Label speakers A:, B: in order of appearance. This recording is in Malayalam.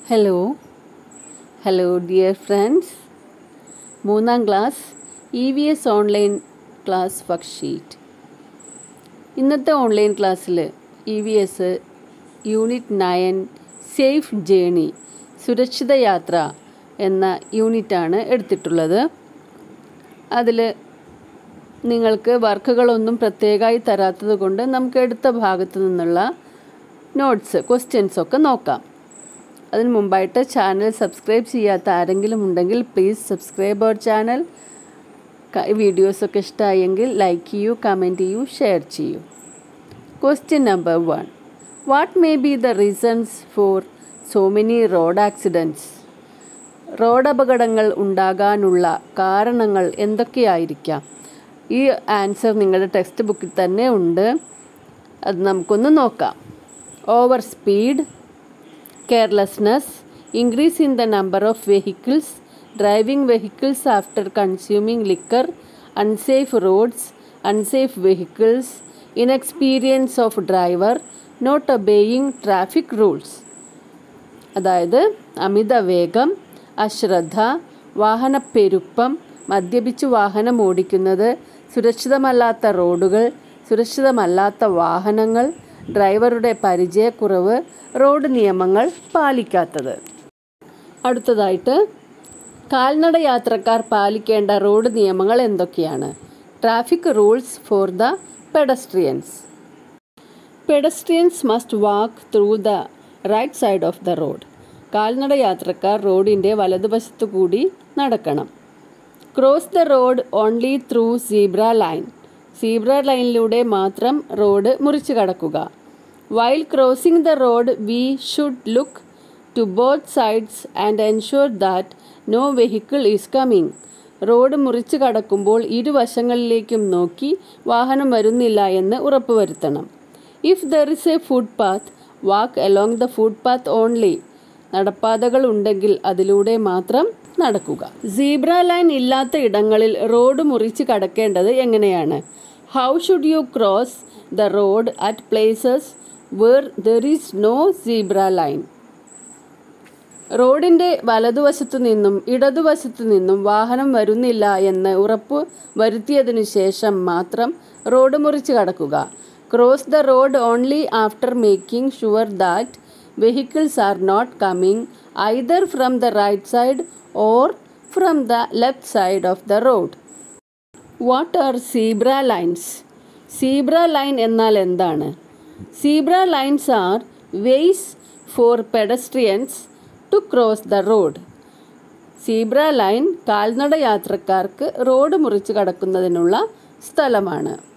A: ഹലോ ഹലോ ഡിയർ ഫ്രണ്ട്സ് മൂന്നാം class E V S online class worksheet ഇന്നത്തെ ഓൺലൈൻ ക്ലാസ്സിൽ E V S unit nine safe journey സുരക്ഷിത യാത്ര എന്ന യൂണിറ്റാണ് എടുത്തിട്ടുള്ളത് അതിൽ നിങ്ങൾക്ക് വർക്കുകളൊന്നും പ്രത്യേകമായി തരാത്തത് കൊണ്ട് നമുക്ക് എടുത്ത ഭാഗത്തു നിന്നുള്ള നോട്ട്സ് ക്വസ്റ്റ്യൻസ് ഒക്കെ നോക്കാം അതിന് മുമ്പായിട്ട് ചാനൽ സബ്സ്ക്രൈബ് ചെയ്യാത്ത ആരെങ്കിലും ഉണ്ടെങ്കിൽ പ്ലീസ് സബ്സ്ക്രൈബ് അവർ ചാനൽ വീഡിയോസൊക്കെ ഇഷ്ടമായെങ്കിൽ ലൈക്ക് ചെയ്യൂ കമൻറ്റ് ചെയ്യൂ ഷെയർ ചെയ്യൂ question number one what may be the reasons for so many road accidents road അപകടങ്ങൾ ഉണ്ടാകാനുള്ള കാരണങ്ങൾ എന്തൊക്കെയായിരിക്കാം ഈ ആൻസർ നിങ്ങളുടെ ടെക്സ്റ്റ് ബുക്കിൽ തന്നെ ഉണ്ട് അത് നമുക്കൊന്ന് നോക്കാം over speed carelessness increase in the number of vehicles driving vehicles after consuming liquor unsafe roads unsafe vehicles inexperience of driver not obeying traffic rules അതായത് അമിത വേഗം അശ്രദ്ധ വാഹനപ്പെരുപ്പം മദ്യപിച്ച് വാഹനം ഓടിക്കുന്നത് സുരക്ഷിതമല്ലാത്ത റോഡുകൾ സുരക്ഷിതമല്ലാത്ത വാഹനങ്ങൾ ഡ്രൈവറുടെ പരിചയക്കുറവ് റോഡ് നിയമങ്ങൾ പാലിക്കാത്തത് അടുത്തതായിട്ട് കാൽനട യാത്രക്കാർ പാലിക്കേണ്ട റോഡ് നിയമങ്ങൾ എന്തൊക്കെയാണ് traffic rules for the pedestrians pedestrians must walk through the right side of the road കാൽനട യാത്രക്കാർ റോഡിൻ്റെ വലതുവശത്തു കൂടി നടക്കണം cross the road only through zebra line zebra ലൈനിലൂടെ മാത്രം റോഡ് മുറിച്ചു കടക്കുക while crossing the road we should look to both sides and ensure that no vehicle is coming road മുറിച്ചു കടക്കുമ്പോൾ ഇരുവശങ്ങളിലേക്കും നോക്കി വാഹനം വരുന്നില്ല എന്ന് ഉറപ്പുവരുത്തണം if there is a foot path walk along the footpath only നടപ്പാതകൾ ഉണ്ടെങ്കിൽ അതിലൂടെ മാത്രം നടക്കുക സീബ്ര ലൈൻ ഇല്ലാത്ത ഇടങ്ങളിൽ റോഡ് മുറിച്ച് കടക്കേണ്ടത് എങ്ങനെയാണ് how should you cross the road at places where there is no zebra line റോഡിൻ്റെ വലതുവശത്തു നിന്നും ഇടതുവശത്തു നിന്നും വാഹനം വരുന്നില്ല എന്ന് ഉറപ്പ് വരുത്തിയതിനു ശേഷം മാത്രം റോഡ് മുറിച്ച് കടക്കുക cross the road only after making sure that vehicles are not coming either from the right side or from the left side of the road what are zebra lines zebra line എന്നാൽ എന്താണ് zebra lines are ways for pedestrians to cross the road zebra line കാൽനട യാത്രക്കാർക്ക് റോഡ് മുറിച്ച് കടക്കുന്നതിനുള്ള സ്ഥലമാണ്